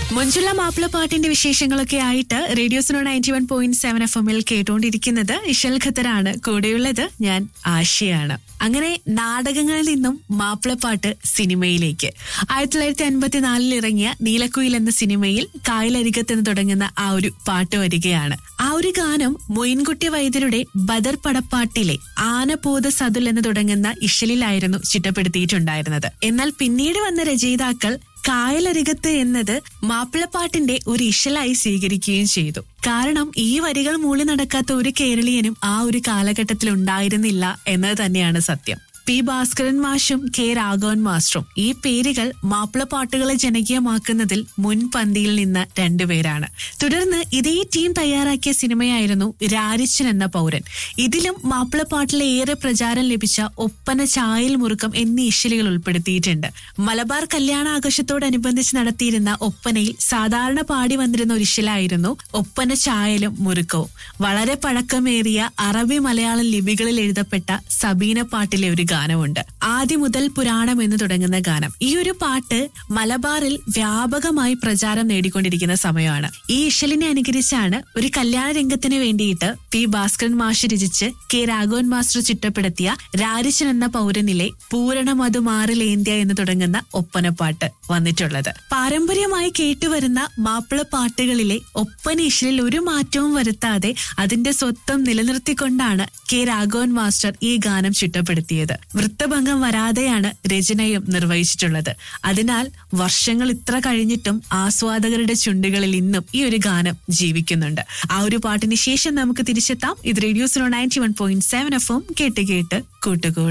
മുഞ്ചുള്ള മാപ്പിളപ്പാട്ടിന്റെ വിശേഷങ്ങളൊക്കെ ആയിട്ട് റേഡിയോസിനോ ninety one point seven F എമ്മിൽ കേട്ടുകൊണ്ടിരിക്കുന്നത് ഇഷൽ ഖത്തറാണ് കൂടെയുള്ളത് ഞാൻ ആശയാണ് അങ്ങനെ നാടകങ്ങളിൽ നിന്നും മാപ്പിളപ്പാട്ട് സിനിമയിലേക്ക് ആയിരത്തി തൊള്ളായിരത്തി അൻപത്തിനാലിൽ ഇറങ്ങിയ നീലക്കുയിൽ എന്ന സിനിമയിൽ കായലരികത്ത് എന്ന് തുടങ്ങുന്ന ആ ഒരു പാട്ട് വരികയാണ് ആ ഒരു ഗാനം മൊയിൻകുട്ടി വൈദ്യരുടെ ബദർ പടപ്പാട്ടിലെ ആനപോത സതുൽ എന്ന് തുടങ്ങുന്ന ഇഷലിലായിരുന്നു ചിട്ടപ്പെടുത്തിയിട്ടുണ്ടായിരുന്നത് എന്നാൽ പിന്നീട് വന്ന രചയിതാക്കൾ കായലരികത്ത് എന്നത് മാപ്പിളപ്പാട്ടിന്റെ ഒരു ഇഷലായി സ്വീകരിക്കുകയും ചെയ്തു കാരണം ഈ വരികൾ മൂളി നടക്കാത്ത ഒരു കേരളീയനും ആ ഒരു കാലഘട്ടത്തിൽ ഉണ്ടായിരുന്നില്ല എന്നത് തന്നെയാണ് സത്യം പി ഭാസ്കരൻ മാഷും കെ രാഘവൻ മാസ്റ്ററും ഈ പേരുകൾ മാപ്പിളപ്പാട്ടുകളെ ജനകീയമാക്കുന്നതിൽ മുൻപന്തിയിൽ നിന്ന് രണ്ടുപേരാണ് തുടർന്ന് ഇതേ ടീം തയ്യാറാക്കിയ സിനിമയായിരുന്നു രാരിച്ചൻ എന്ന പൗരൻ ഇതിലും മാപ്പിളപ്പാട്ടിലെ ഏറെ പ്രചാരം ലഭിച്ച ഒപ്പന ചായൽ മുറുക്കം എന്നീ ഇശലുകൾ ഉൾപ്പെടുത്തിയിട്ടുണ്ട് മലബാർ കല്യാണാഘോഷത്തോടനുബന്ധിച്ച് നടത്തിയിരുന്ന ഒപ്പനയിൽ സാധാരണ പാടി വന്നിരുന്ന ഒരു ഇശലായിരുന്നു ഒപ്പന ചായലും മുറുക്കവും വളരെ പഴക്കമേറിയ അറബി മലയാളം ലിപികളിൽ എഴുതപ്പെട്ട സബീന പാട്ടിലെ ഒരു ഗാനമുണ്ട് ആദ്യം മുതൽ പുരാണം എന്ന് തുടങ്ങുന്ന ഗാനം ഈ ഒരു പാട്ട് മലബാറിൽ വ്യാപകമായി പ്രചാരം നേടിക്കൊണ്ടിരിക്കുന്ന സമയമാണ് ഈ ഇഷലിനെ അനുകരിച്ചാണ് ഒരു കല്യാണ രംഗത്തിന് വേണ്ടിയിട്ട് പി ഭാസ്കരൻ മാഷ് രചിച്ച് കെ രാഘവൻ മാസ്റ്റർ ചിട്ടപ്പെടുത്തിയ രാരിച്ചൻ എന്ന പൗരനിലെ പൂരണമതു മാറിലേന്ത്യ എന്ന് തുടങ്ങുന്ന ഒപ്പനപ്പാട്ട് വന്നിട്ടുള്ളത് പാരമ്പര്യമായി കേട്ടുവരുന്ന മാപ്പിള പാട്ടുകളിലെ ഒപ്പന ഇഷലിൽ ഒരു മാറ്റവും വരുത്താതെ അതിന്റെ സ്വത്വം നിലനിർത്തിക്കൊണ്ടാണ് കെ രാഘവൻ മാസ്റ്റർ ഈ ഗാനം ചിട്ടപ്പെടുത്തിയത് വൃത്തഭംഗം വരാതെയാണ് രചനയും നിർവഹിച്ചിട്ടുള്ളത് അതിനാൽ വർഷങ്ങൾ ഇത്ര കഴിഞ്ഞിട്ടും ആസ്വാദകരുടെ ചുണ്ടുകളിൽ ഇന്നും ഈ ഒരു ഗാനം ജീവിക്കുന്നുണ്ട് ആ ഒരു പാട്ടിന് ശേഷം നമുക്ക് തിരിച്ചെത്താം ഇത് റേഡിയോസിനോ ninety one point seven F കേട്ട് കേട്ട് കൂട്ടുകൂടി